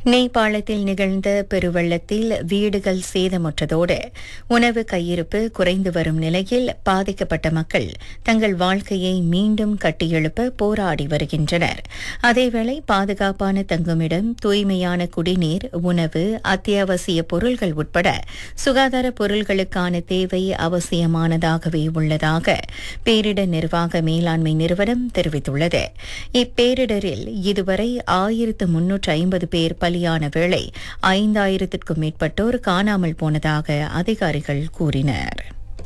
நேபாளத்தில் நிகழ்ந்த பெருவெள்ளத்தில் வீடுகள் சேதமுற்றதோடு உணவு கையிருப்பு குறைந்து வரும் நிலையில் பாதிக்கப்பட்ட மக்கள் தங்கள் வாழ்க்கையை மீண்டும் கட்டியெழுப்ப போராடி வருகின்றனர் அதேவேளை பாதுகாப்பான தங்குமிடம் தூய்மையான குடிநீர் உணவு அத்தியாவசிய பொருள்கள் உட்பட சுகாதார பொருள்களுக்கான தேவை அவசியமானதாகவே உள்ளதாக பேரிடர் நிர்வாக மேலாண்மை நிறுவனம் தெரிவித்துள்ளது இப்பேரிடரில் இதுவரை ஆயிரத்து முன்னூற்று ஐம்பது பேர் பலியான வேளை ஐந்தாயிரத்திற்கும் மேற்பட்டோர் காணாமல் போனதாக அதிகாரிகள் கூறினர்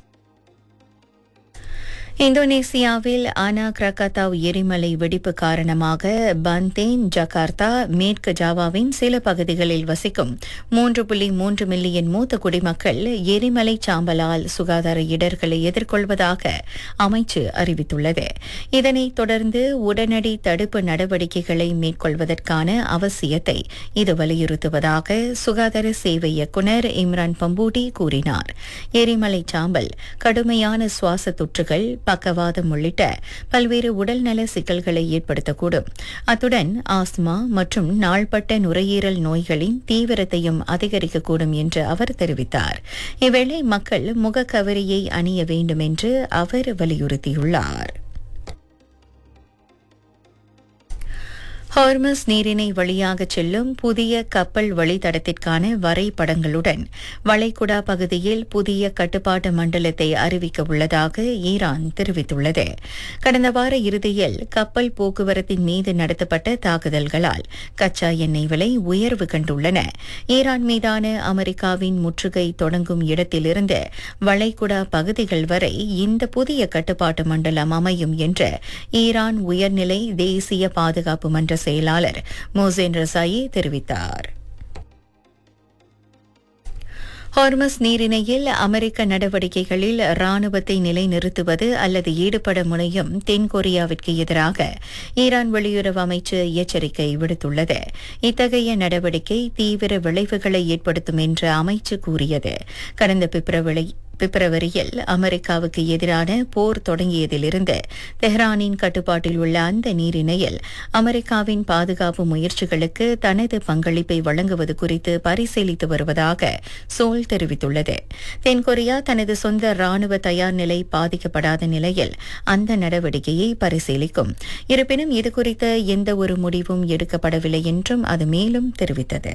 இந்தோனேசியாவில் ஆனா கிரகத்தாவ் எரிமலை வெடிப்பு காரணமாக பந்தேன் ஜகார்த்தா மேற்கு ஜாவாவின் சில பகுதிகளில் வசிக்கும் மூன்று புள்ளி மூன்று மில்லியன் மூத்த குடிமக்கள் எரிமலை சாம்பலால் சுகாதார இடர்களை எதிர்கொள்வதாக அமைச்சு அறிவித்துள்ளது இதனைத் தொடர்ந்து உடனடி தடுப்பு நடவடிக்கைகளை மேற்கொள்வதற்கான அவசியத்தை இது வலியுறுத்துவதாக சுகாதார சேவை இயக்குநர் இம்ரான் பம்பூடி கூறினார் எரிமலை சாம்பல் கடுமையான சுவாச தொற்றுகள் பக்கவாதம் உள்ளிட்ட பல்வேறு உடல்நல சிக்கல்களை ஏற்படுத்தக்கூடும் அத்துடன் ஆஸ்மா மற்றும் நாள்பட்ட நுரையீரல் நோய்களின் தீவிரத்தையும் அதிகரிக்கக்கூடும் என்று அவர் தெரிவித்தார் இவ்வேளை மக்கள் முகக்கவரியை அணிய வேண்டும் என்று அவர் வலியுறுத்தியுள்ளார் ஹார்மஸ் நீரிணை வழியாக செல்லும் புதிய கப்பல் வழித்தடத்திற்கான வரைபடங்களுடன் வளைகுடா பகுதியில் புதிய கட்டுப்பாட்டு மண்டலத்தை அறிவிக்க உள்ளதாக ஈரான் தெரிவித்துள்ளது கடந்த வார இறுதியில் கப்பல் போக்குவரத்தின் மீது நடத்தப்பட்ட தாக்குதல்களால் கச்சா எண்ணெய் விலை உயர்வு கண்டுள்ளன ஈரான் மீதான அமெரிக்காவின் முற்றுகை தொடங்கும் இடத்திலிருந்து வளைகுடா பகுதிகள் வரை இந்த புதிய கட்டுப்பாட்டு மண்டலம் அமையும் என்று ஈரான் உயர்நிலை தேசிய பாதுகாப்பு மன்ற செயலாளர் மோசேன் ரசாயி தெரிவித்தார் ஹார்மஸ் நீரிணையில் அமெரிக்க நடவடிக்கைகளில் ராணுவத்தை நிலைநிறுத்துவது அல்லது ஈடுபட முனையும் தென்கொரியாவிற்கு எதிராக ஈரான் வெளியுறவு அமைச்சு எச்சரிக்கை விடுத்துள்ளது இத்தகைய நடவடிக்கை தீவிர விளைவுகளை ஏற்படுத்தும் என்று அமைச்சு கூறியது கடந்த பிப்ரவரி பிப்ரவரியில் அமெரிக்காவுக்கு எதிரான போர் தொடங்கியதிலிருந்து தெஹ்ரானின் கட்டுப்பாட்டில் உள்ள அந்த நீரிணையில் அமெரிக்காவின் பாதுகாப்பு முயற்சிகளுக்கு தனது பங்களிப்பை வழங்குவது குறித்து பரிசீலித்து வருவதாக சோல் தெரிவித்துள்ளது தென்கொரியா தனது சொந்த ராணுவ தயார் நிலை பாதிக்கப்படாத நிலையில் அந்த நடவடிக்கையை பரிசீலிக்கும் இருப்பினும் இதுகுறித்த எந்த ஒரு முடிவும் எடுக்கப்படவில்லை என்றும் அது மேலும் தெரிவித்தது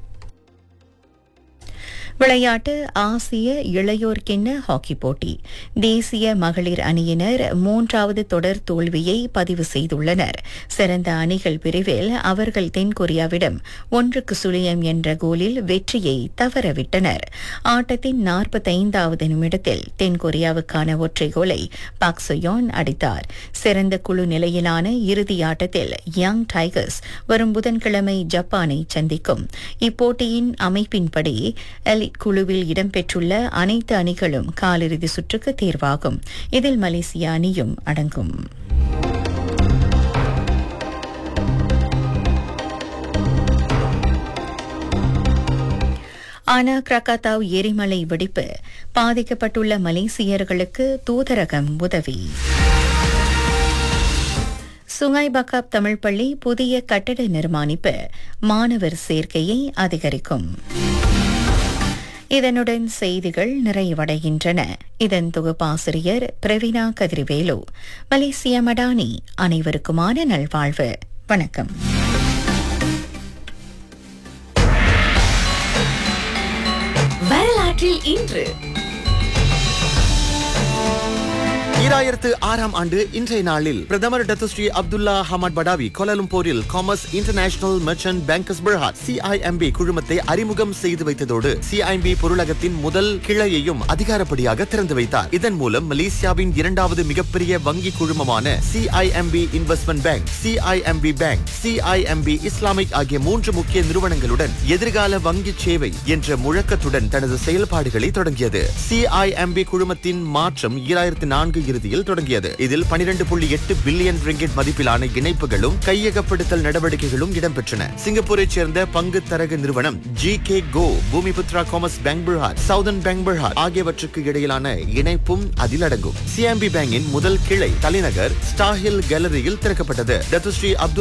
விளையாட்டு ஆசிய இளையோர் கிண்ண ஹாக்கி போட்டி தேசிய மகளிர் அணியினர் மூன்றாவது தொடர் தோல்வியை பதிவு செய்துள்ளனர் சிறந்த அணிகள் பிரிவில் அவர்கள் தென்கொரியாவிடம் ஒன்றுக்கு சுழியம் என்ற கோலில் வெற்றியை தவறவிட்டனர் ஆட்டத்தின் நாற்பத்தைந்தாவது நிமிடத்தில் தென்கொரியாவுக்கான ஒற்றை கோலை பாக் சுயோன் அடித்தார் சிறந்த குழு நிலையிலான இறுதி ஆட்டத்தில் யங் டைகர்ஸ் வரும் புதன்கிழமை ஜப்பானை சந்திக்கும் இப்போட்டியின் அமைப்பின்படி எலிட் குழுவில் இடம்பெற்றுள்ள அனைத்து அணிகளும் காலிறுதி சுற்றுக்கு தேர்வாகும் இதில் மலேசிய அணியும் அடங்கும் ஆனா கிரகாத்தாவ் எரிமலை வெடிப்பு பாதிக்கப்பட்டுள்ள மலேசியர்களுக்கு தூதரகம் உதவி சுங்காய் பக்காப் தமிழ் பள்ளி புதிய கட்டட நிர்மாணிப்பு மாணவர் சேர்க்கையை அதிகரிக்கும் இதனுடன் செய்திகள் நிறைவடைகின்றன இதன் தொகுப்பாசிரியர் பிரவீனா கதிர்வேலு மலேசிய மடானி அனைவருக்குமான நல்வாழ்வு வணக்கம் வரலாற்றில் இன்று ஈராயிரத்து ஆறாம் ஆண்டு இன்றைய நாளில் பிரதமர் டத்துஸ்ரீ அப்துல்லா ஹமட் படாவி கோலாலம்பூரில் commerce international merchant bankers Berhad CIMB குழுமத்தை அறிமுகம் செய்து வைத்ததோடு சிஐஎம்பி பொருளகத்தின் முதல் கிளையையும் அதிகாரப்படியாக திறந்து வைத்தார் இதன் மூலம் மலேசியாவின் இரண்டாவது மிகப்பெரிய வங்கி குழுமமான CIMB investment bank CIMB bank CIMB Islamic ஆகிய மூன்று முக்கிய நிறுவனங்களுடன் எதிர்கால வங்கி சேவை என்ற முழக்கத்துடன் தனது செயல்பாடுகளை தொடங்கியது சிஐஎம்பி குழுமத்தின் மாற்றம் ஈராயிரத்து நான்கு இறுதியில் தொடங்கியது இதில் பனிரெண்டு புள்ளி எட்டு பில்லியன் ரிங்கிட் மதிப்பிலான இணைப்புகளும் கையகப்படுத்தல் நடவடிக்கைகளும் இடம்பெற்றன சிங்கப்பூரைச் சேர்ந்த பங்கு தரகு நிறுவனம் G K Goh Bumiputra commerce bank Berhad southern bank Berhad ஆகியவற்றுக்கு இடையிலான இணைப்பும் அதில் அடங்கும் சிஎம்பி பேங்கின் முதல் கிளை தலைநகர் ஸ்டாஹில் கேலரியில் திறக்கப்பட்டது டத்துஸ்ரீ அப்துல்